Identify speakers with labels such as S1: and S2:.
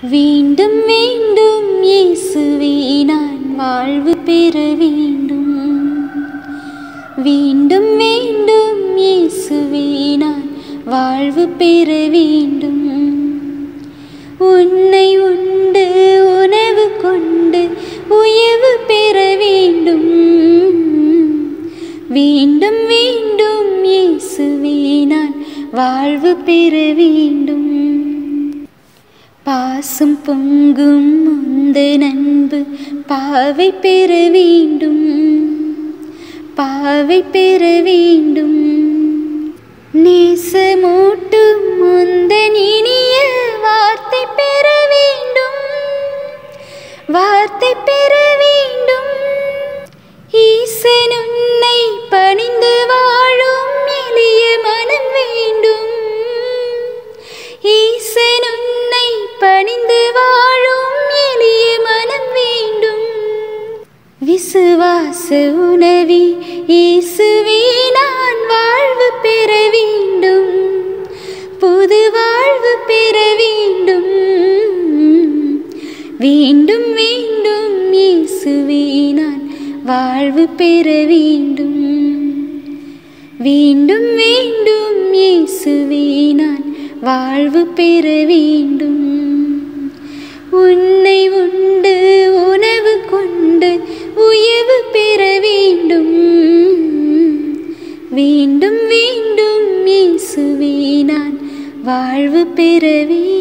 S1: வேண்டும் வேண்டும் இயேசுவே நான் வாழ்வு பெற வேண்டும் வேண்டும் வேண்டும் இயேசுவே நான் வாழ்வு பெற வேண்டும் உன்னை உண்டு உணவு கொண்டு உயவு பெற வேண்டும் வேண்டும் வேண்டும் இயேசுவே நான் வாழ்வு பெற வேண்டும் பாசம் பொங்கும் முந்த நண்பு பாவை பெற வேண்டும் பாவை பெற வேண்டும் நேசமூட்டும் முந்த இனிய வார்த்தை பெற வேண்டும் வார்த்தை பெற வேண்டும் ஈசன் உன்னை பணிந்து வாழும் எளிய மனம் வேண்டும் ஈசன் உன்னை பணிந்து வாழும் எளிய மனம் வேண்டும் விசுவாச உணவி இயேசுவே நான் வாழ்வு பெற வேண்டும் புது வாழ்வு பெற வேண்டும் வேண்டும் வேண்டும் இயேசுவே நான் வாழ்வு பெற வேண்டும் வேண்டும் வேண்டும் இயேசுவே நான் வாழ்வு பெற வேண்டும் உன்னை உண்டு உணவு கொண்டு உயவு பெற வேண்டும் வேண்டும் வேண்டும் இயேசுவே நான் வாழ்வு பெற வேண்டும்